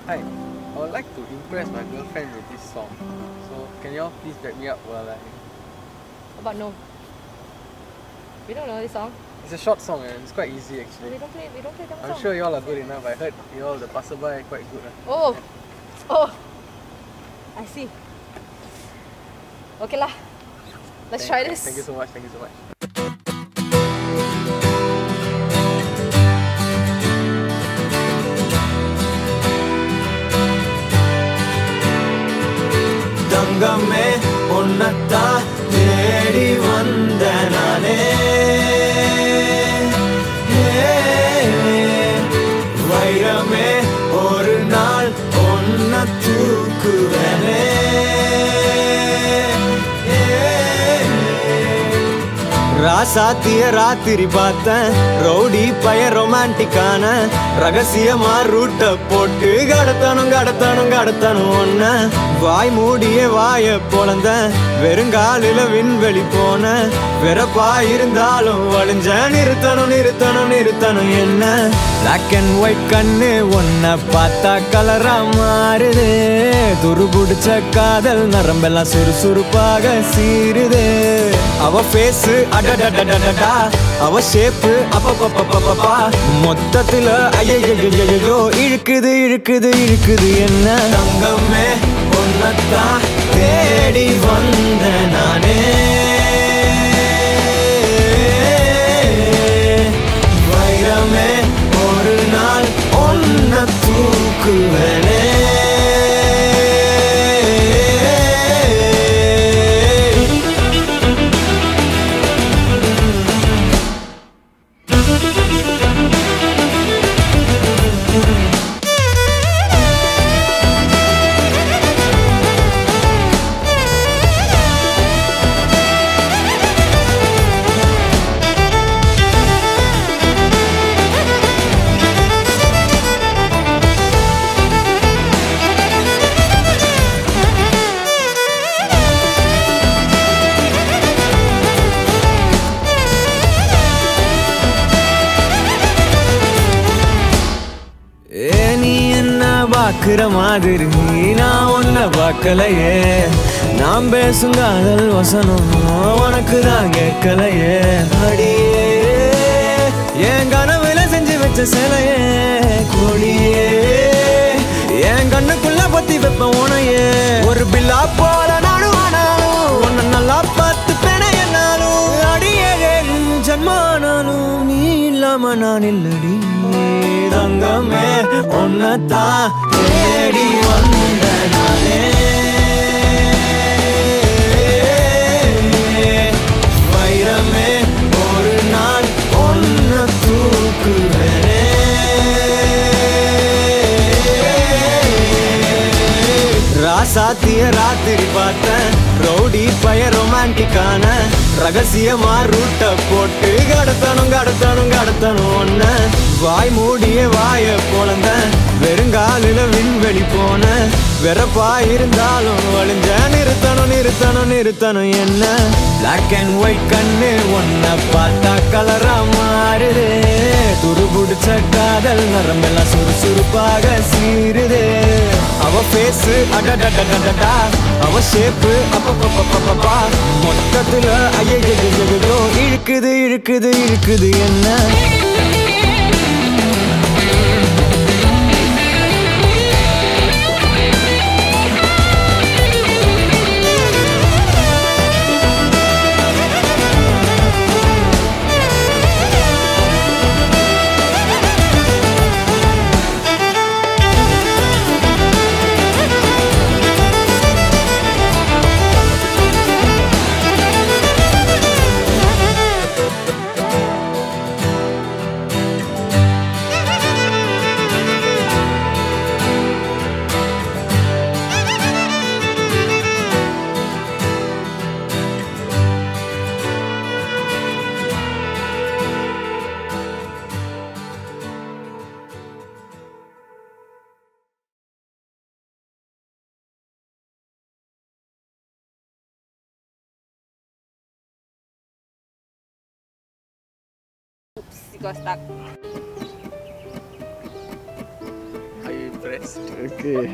Hi, I would like to impress my girlfriend with this song. So can you all please back me up while I... But no. We don't know this song. It's a short song and it's quite easy We actually. don't play we don't play that I'm song. sure you all are good enough. I heard you all the passerby quite good. huh? Oh. Oh. I see. Okay lah. Let's Thank- try this. Thank you so much. Thank you so much. தங்கமே உன்னத்தா தேடி வந்த நானே ஏ, வைரமே ஒரு நாள் ஒன்ன தூக்குவனே ராசாத்திய ராத்திரி பார்த்தேன் rowdy பய ரொமான்டிக்கான ரகசியமா ரூட்ட போட்டு கடத்தணும் கடத்தணும் கடத்தணும் ஒன்ன வாய் மூடிய வாய பொழந்த வெறுங்காலில விண்வெளி போன வெறப்பா இருந்தாலும் வழிஞ்ச நிறுத்தணும் நிறுத்தணும் நிறுத்தணும் என்ன பிளாக் அண்ட் ஒயிட் கண்ணு ஒன்ன பார்த்தா கலரா மாறுது துருபுடிச்ச காதல் நரம்பெல்லாம் சுறுசுறுப்பாக சீருது அவ ஃபேஸ் அடடடடடடா அவ ஷேப்பு அப்பப்பப்பப்பப்பா மொத்தத்துல ஐயோ இழுக்குது இழுக்குது இழுக்குது என்ன தங்கமே ஒன்னத்தான் தேடி வந்த நானே வைரமே ஒரு நாள் ஒன்ன தூக்குவனே ஏ நீ என்ன பாக்குற மாதிரி நான் உன்னை பார்க்கலையே நாம் பேசும் காதல் வசனம் உனக்கு தான் கேட்கலையே அடியே என் கனவுல செஞ்சு வச்ச சிலையே கொடியே என் கண்ணுக்குள்ள பத்தி வைப்ப உனையே ஒரு பில்லா போல நானும் ஆனாலும் உன்னை நல்லா பார்த்து பெண என்னாலும் அடியே ஜன்மானாலும் நீ இல்லாம நான் இல்லடி தங்கமே உன்னத்தான் தேடி வந்த நானே வைரமே ஒரு நாள் ஒன்ன தூக்குவனே ராசாத்திய ராத்திரி பார்த்தேன் ரவுடி பய ரொமான்டிக்கான ரகசியமா ரூட்ட போட்டு கடத்தணும் கடத்தணும் கடத்தணும் ஒன்ன வாய் மூடிய வாய பொழந்த வெறுங்காலில விண்வெளி போன வெறப்பா இருந்தாலும் வழிஞ்ச நிறுத்தணும் நிறுத்தணும் நிறுத்தணும் என்ன பிளாக் அண்ட் ஒயிட் கண்ணு ஒன்ன பார்த்தா கலரா மாறுது துருபுடிச்ச காதல் நரம்பெல்லாம் சுறுசுறுப்பாக சீருது அவ ஃபேஸ் அடடடடடடா அவ ஷேப்பு அப்பப்பப்பப்பப்பா மொத்தத்துல ஐயோ இழுக்குது இழுக்குது இழுக்குது என்ன Oops, it got stuck. Are you impressed. Okay.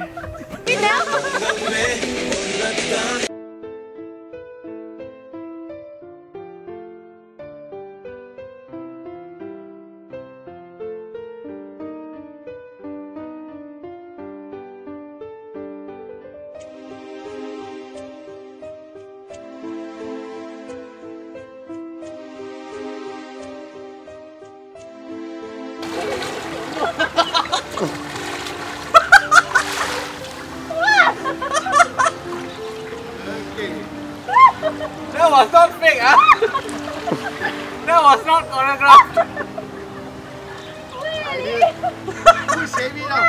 That was not fake, ah. that was not choreographed. Who save it now?